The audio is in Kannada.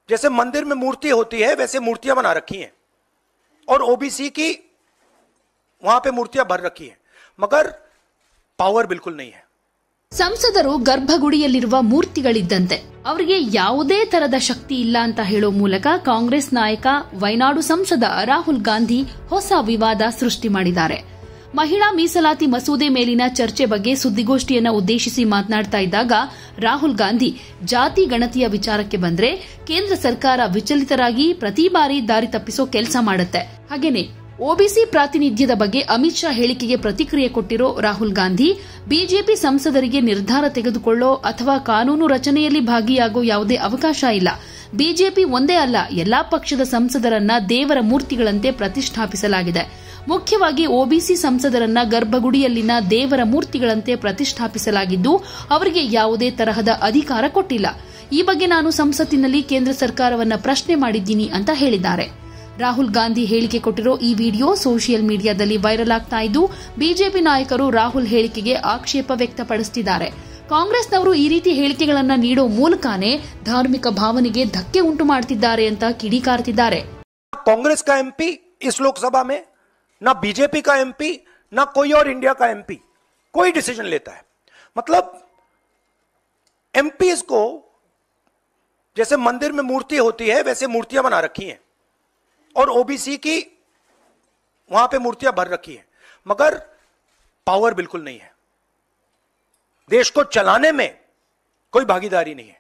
जैसे मंदिर में मूर्ति होती है वैसे मूर्तियां बना रखी हैं और ओबीसी की वहां पे मूर्तियां भर रखी हैं मगर पावर बिल्कुल नहीं है ಸಂಸದರು ಗರ್ಭಗುಡಿಯಲ್ಲಿರುವ ಮೂರ್ತಿಗಳಿದ್ದಂತೆ ಅವರಿಗೆ ಯಾವುದೇ ತರದ ಶಕ್ತಿ ಇಲ್ಲ ಅಂತ ಹೇಳೋ ಮೂಲಕ ಕಾಂಗ್ರೆಸ್ ನಾಯಕ ವಯನಾಡು ಸಂಸದ ರಾಹುಲ್ ಗಾಂಧಿ ಹೊಸ ವಿವಾದ ಸೃಷ್ಟಿ ಮಾಡಿದ್ದಾರೆ ಮಹಿಳಾ ಮೀಸಲಾತಿ ಮಸೂದೆ ಮೇಲಿನ ಚರ್ಚೆ ಬಗ್ಗೆ ಸುದ್ದಿಗೋಷ್ಠಿಯನ್ನ ಉದ್ದೇಶಿಸಿ ಮಾತನಾಡ್ತಾ ಇದ್ದಾಗ ರಾಹುಲ್ ಗಾಂಧಿ ಜಾತಿ ಗಣತಿಯ ವಿಚಾರಕ್ಕೆ ಬಂದ್ರೆ ಕೇಂದ್ರ ಸರ್ಕಾರ ವಿಚಲಿತರಾಗಿ ಪ್ರತಿ ಬಾರಿ ದಾರಿ ತಪ್ಪಿಸೋ ಕೆಲಸ ಮಾಡುತ್ತೆ ಹಾಗೇನೆ ಒಬಿಸಿ ಪ್ರಾತಿನಿಧ್ಯದ ಬಗ್ಗೆ ಅಮಿತ್ ಶಾ ಹೇಳಿಕೆಗೆ ಪ್ರತಿಕ್ರಿಯೆ ಕೊಟ್ಟಿರೋ ರಾಹುಲ್ ಗಾಂಧಿ ಬಿಜೆಪಿ ಸಂಸದರಿಗೆ ನಿರ್ಧಾರ ತೆಗೆದುಕೊಳ್ಳೋ ಅಥವಾ ಕಾನೂನು ರಚನೆಯಲ್ಲಿ ಭಾಗಿಯಾಗೋ ಯಾವುದೇ ಅವಕಾಶ ಇಲ್ಲ ಬಿಜೆಪಿ ಒಂದೇ ಅಲ್ಲ ಎಲ್ಲಾ ಪಕ್ಷದ ಸಂಸದರನ್ನ ದೇವರ ಮೂರ್ತಿಗಳಂತೆ ಪ್ರತಿಷ್ಠಾಪಿಸಲಾಗಿದೆ ಮುಖ್ಯವಾಗಿ ಒಬಿಸಿ ಸಂಸದರನ್ನ ಗರ್ಭಗುಡಿಯಲ್ಲಿನ ದೇವರ ಮೂರ್ತಿಗಳಂತೆ ಪ್ರತಿಷ್ಠಾಪಿಸಲಾಗಿದ್ದು ಅವರಿಗೆ ಯಾವುದೇ ತರಹದ ಅಧಿಕಾರ ಕೊಟ್ಟಿಲ್ಲ ಈ ಬಗ್ಗೆ ನಾನು ಸಂಸತ್ತಿನಲ್ಲಿ ಕೇಂದ್ರ ಸರ್ಕಾರವನ್ನ ಪ್ರಶ್ನೆ ಮಾಡಿದ್ದೀನಿ ಅಂತ ಹೇಳಿದ್ದಾರೆ ರಾಹುಲ್ ಗಾಂಧಿ ಹೇಳಿಕೆ ಕೊಟ್ಟಿರೋ ಈ ವಿಡಿಯೋ ಸೋಷಿಯಲ್ ಮೀಡಿಯಾದಲ್ಲಿ ವೈರಲ್ ಆಗ್ತಾ ಇದ್ದು ಬಿಜೆಪಿ ನಾಯಕರು ರಾಹುಲ್ ಹೇಳಿಕೆಗೆ ಆಕ್ಷೇಪ ವ್ಯಕ್ತಪಡಿಸುತ್ತಿದ್ದಾರೆ ಕಾಂಗ್ರೆಸ್ನವರು ಈ ರೀತಿ ಹೇಳಿಕೆಗಳನ್ನ ನೀಡೋ ಮೂಲಕನೇ ಧಾರ್ಮಿಕ ಭಾವನೆಗೆ ಧಕ್ಕೆ ಉಂಟು ಮಾಡುತ್ತಿದ್ದಾರೆ ಅಂತ ಕಿಡಿಕಾರ್ತಿದ್ದಾರೆ कांग्रेस का एमपी इस लोकसभा में ना बीजेपी का एमपी ना कोई और इंडिया का एमपी कोई डिसीजन लेता है मतलब एमपी को जैसे मंदिर में मूर्ति होती है वैसे मूर्तियां बना रखी हैं और ओबीसी की वहां पे मूर्तियां भर रखी हैं मगर पावर बिल्कुल नहीं है देश को चलाने में कोई भागीदारी नहीं है